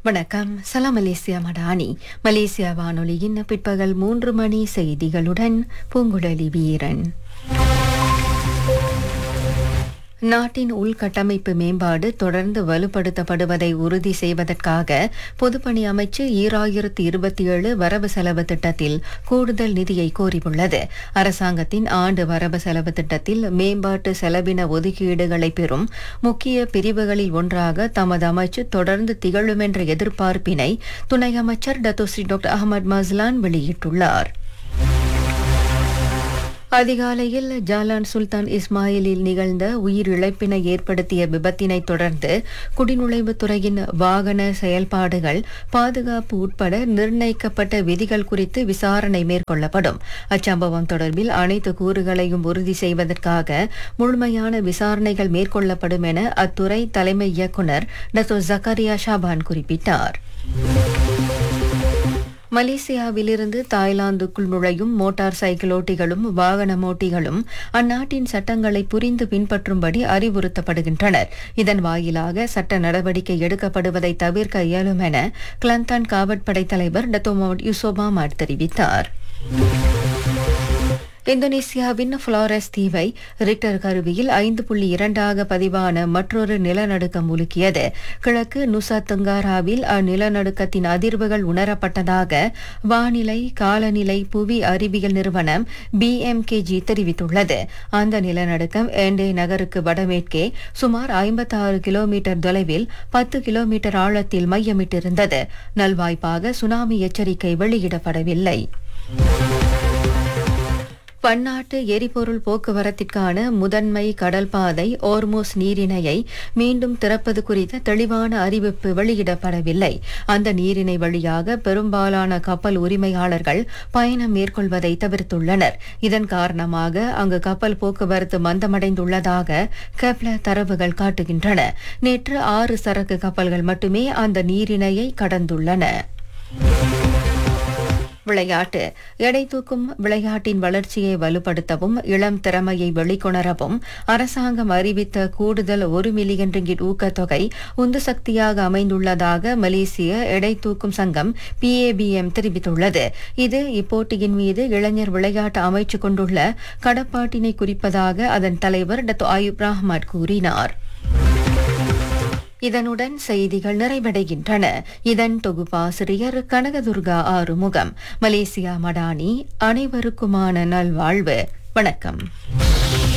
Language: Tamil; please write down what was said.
வணக்கம் சலாம் மலேசியா மடானி மலேசியா வானொலியின் பிற்பகல் மூன்று மணி செய்திகளுடன் பூங்குழலி வீரன் நாட்டின் உள்கட்டமைப்பு மேம்பாடு தொடர்ந்து வலுப்படுத்தப்படுவதை உறுதி செய்வதற்காக பொதுப்பணி அமைச்சு ஈராயிரத்தி இருபத்தி ஏழு வரவு செலவு திட்டத்தில் கூடுதல் நிதியை கோரியுள்ளது அரசாங்கத்தின் ஆண்டு வரவு செலவு திட்டத்தில் மேம்பாட்டு செலவின ஒதுக்கீடுகளை பெறும் முக்கிய பிரிவுகளில் ஒன்றாக தமது அமைச்சு தொடர்ந்து திகழும் என்ற எதிர்பார்ப்பினை துணை அமைச்சர் டத்தோஸ்ரீ டாக்டர் அகமது மஸ்லான் வெளியிட்டுள்ளார் அதிகாலையில் ஜாலான் சுல்தான் இஸ்மாயிலில் நிகழ்ந்த உயிரிழப்பினை ஏற்படுத்திய விபத்தினை தொடர்ந்து குடிநுழைவுத் துறையின் வாகன செயல்பாடுகள் பாதுகாப்பு உட்பட நிர்ணயிக்கப்பட்ட விதிகள் குறித்து விசாரணை மேற்கொள்ளப்படும் அச்சம்பவம் தொடர்பில் அனைத்து கூறுகளையும் உறுதி செய்வதற்காக முழுமையான விசாரணைகள் மேற்கொள்ளப்படும் என அத்துறை தலைமை இயக்குநர் டத்தோ ஜக்கரியா ஷாபான் குறிப்பிட்டார் மலேசியாவிலிருந்து தாய்லாந்துக்குள் நுழையும் மோட்டார் சைக்கிள் ஓட்டிகளும் வாகன ஓட்டிகளும் அந்நாட்டின் சட்டங்களை புரிந்து பின்பற்றும்படி அறிவுறுத்தப்படுகின்றனர் இதன் வாயிலாக சட்ட நடவடிக்கை எடுக்கப்படுவதை தவிர்க்க இயலும் என கிளந்தான் காவற்படை தலைவர் டத்தோமோட் யூசோபாமாட் தெரிவித்தார் இந்தோனேசியாவின் புளாரஸ் தீவை ரிக்டர் கருவியில் ஐந்து புள்ளி இரண்டாக பதிவான மற்றொரு நிலநடுக்கம் உலுக்கியது கிழக்கு நுசா தெங்காராவில் அந்நிலநடுக்கத்தின் அதிர்வுகள் உணரப்பட்டதாக வானிலை காலநிலை புவி அறிவியல் நிறுவனம் பிஎம்கேஜி தெரிவித்துள்ளது அந்த நிலநடுக்கம் ஏண்டே நகருக்கு வடமேற்கே சுமார் ஐம்பத்தாறு கிலோமீட்டர் தொலைவில் பத்து கிலோமீட்டர் ஆழத்தில் மையமிட்டிருந்தது நல்வாய்ப்பாக சுனாமி எச்சரிக்கை வெளியிடப்படவில்லை பன்னாட்டு எரிபொருள் போக்குவரத்திற்கான முதன்மை கடல் பாதை ஓர்மோஸ் நீரிணையை மீண்டும் திறப்பது குறித்த தெளிவான அறிவிப்பு வெளியிடப்படவில்லை அந்த நீரிணை வழியாக பெரும்பாலான கப்பல் உரிமையாளர்கள் பயணம் மேற்கொள்வதை தவிர்த்துள்ளனர் இதன் காரணமாக அங்கு கப்பல் போக்குவரத்து மந்தமடைந்துள்ளதாக கெப்ல தரவுகள் காட்டுகின்றன நேற்று ஆறு சரக்கு கப்பல்கள் மட்டுமே அந்த நீரிணையை கடந்துள்ளன விளையாட்டு எடை தூக்கும் விளையாட்டின் வளர்ச்சியை வலுப்படுத்தவும் இளம் திறமையை வெளிக்கொணரவும் அரசாங்கம் அறிவித்த கூடுதல் ஒரு மில்லியன் ரிங்கிட் ஊக்கத்தொகை உந்து சக்தியாக அமைந்துள்ளதாக மலேசிய எடை தூக்கும் சங்கம் பிஏபிஎம் தெரிவித்துள்ளது இது இப்போட்டியின் மீது இளைஞர் விளையாட்டு அமைச்சு கொண்டுள்ள கடப்பாட்டினை குறிப்பதாக அதன் தலைவர் டத்து ஆயுப் ரஹ்மத் கூறினார் இதனுடன் செய்திகள் நிறைவடைகின்றன இதன் தொகுப்பாசிரியர் கனகதுர்கா ஆறுமுகம் மலேசியா மடானி அனைவருக்குமான நல்வாழ்வு வணக்கம்